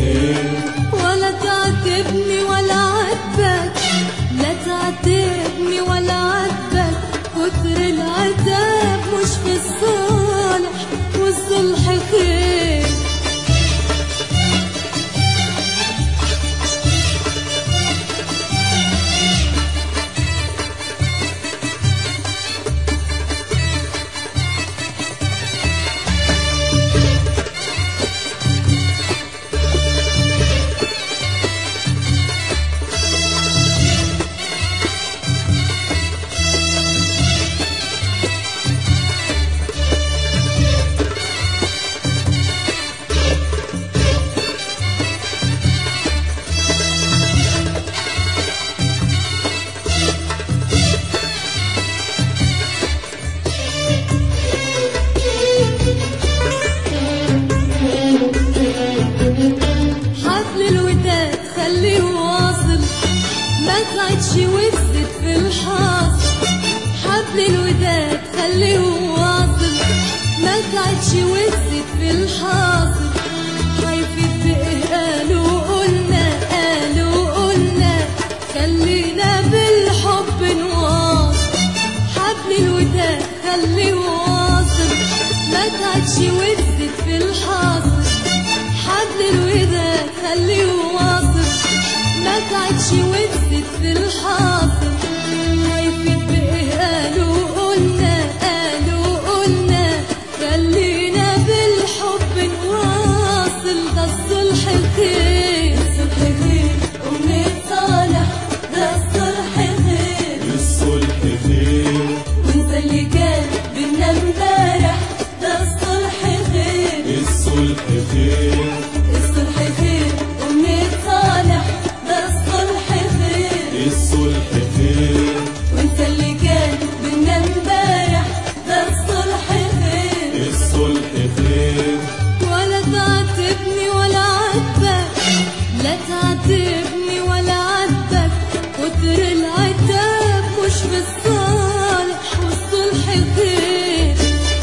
خير ولا تعاتبني ولا عاتبك لا تعاتبني ولا عاتبك كتر العتاب مش في الصالح والصلح خير حبل الوداد خليه واصل ما تعدش وزت في الحاصل حبل الوداد خليه واصل ما تعدش وزت في الحاصل خايفين بإيه قالوا قلنا قالوا قلنا خلينا بالحب نواصل حبل الوداد خليه واصل ما تعدش وزت في الحاصل حبل الوداد خليه واصل ما تعدش وزت في الحاصل خايفين بإيه قالوا قلنا قالوا قلنا خلينا بالحب نواصل ده الصلح خير الصلح خير أمنية صالح ده الصلح خير الصلح خير وانت اللي كان بينا امبارح ده الصلح خير الصلح خير الصلح خير أمنية صالح ده الصلح خير الصلح خير وانت اللي كان بينا امبارح ده الصلح خير الصلح خير ولا تعاتبني ولا عاتبك لا تعاتبني ولا عاتبك كتر العتاب مش في الصالح والصلح خير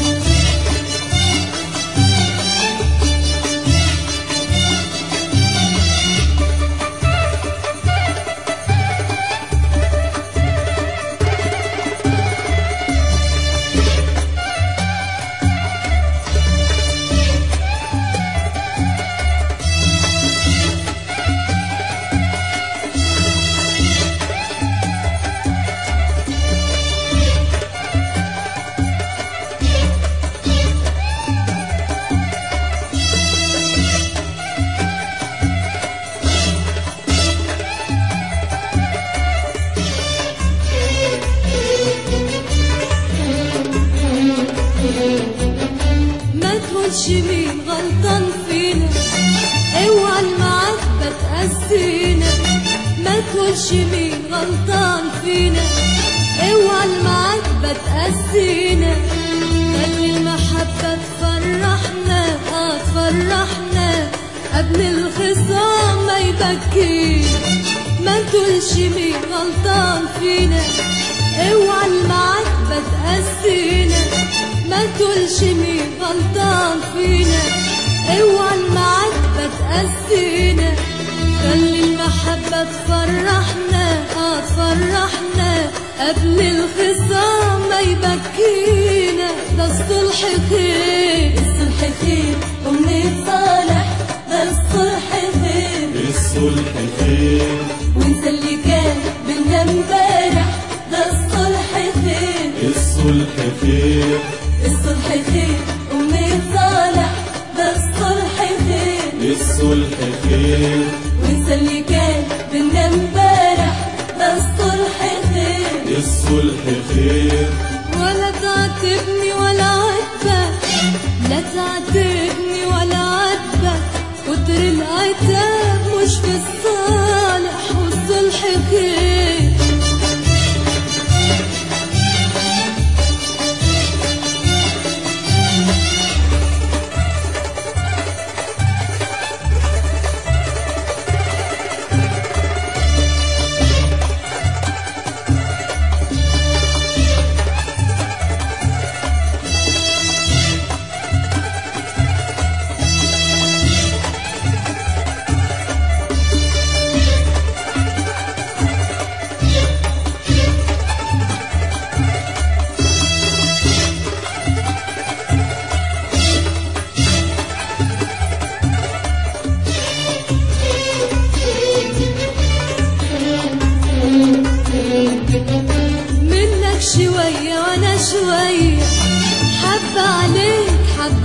ما تقولش مين غلطان فينا اوعى المعاتبة تقسينا ما تقولش مين غلطان فينا اوعى المعاتبة تقسينا خلي المحبة تفرحنا اه تفرحنا قبل الخصام ما يبكينا ما تقولش مين غلطان فينا اوعى المعاتبة تقسينا ما تقولش مين غلطان فينا اوعى المعاتبة تقسينا خلي المحبة تفرحنا اه تفرحنا قبل الخصام ما يبكينا ده الصلح خير الصلح خير أمنية صالح ده الصلح خير الصلح خير وانت اللي كان بينا امبارح ده الصلح خير الصلح خير الصلح خير أمنية صالح ده الصلح خير الصلح خير وانت اللي كان بينا امبارح ده الصلح خير الصلح خير ولا تعاتبني ولا عاتبك لا تعاتبني ولا عاتبك كتر العتاب مش في الصالح والصلح خير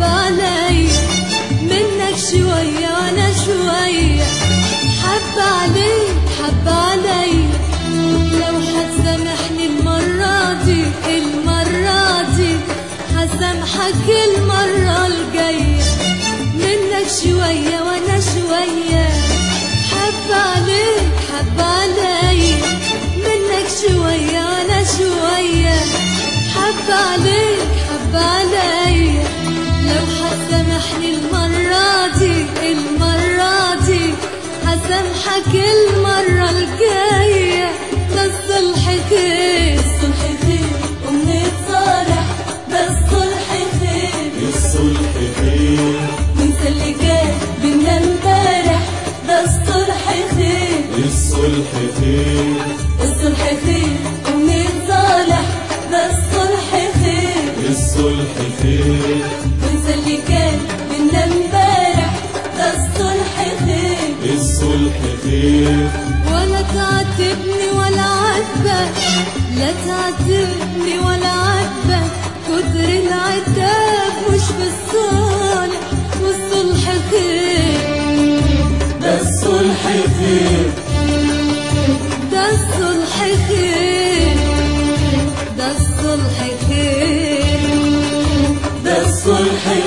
حب عليا منك شوية وانا شوية حب عليك حب عليا لو هتسامحني المرة دي المرة دي هسامحك المرة الجاية منك شوية وانا شوية حب عليك حب عليا منك شوية وانا شوية حب عليك حب عليا لو هتسامحني المرة دي المرة دي هسامحك المرة الجاية ده الصلح خير الصلح خير ونتصالح ده الصلح خير الصلح خير ننسى اللي كان بينا امبارح ده الصلح خير الصلح خير الصلح خير ونتصالح ده الصلح خير الصلح خير ننسى اللي كان بينا امبارح ده الصلح خير الصلح خير ولا تعاتبني ولا عاتبك لا تعاتبني ولا عاتبك كتر العتاب مش بالصالح والصلح خير ده الصلح خير ده الصلح خير ده الصلح خير ده الصلح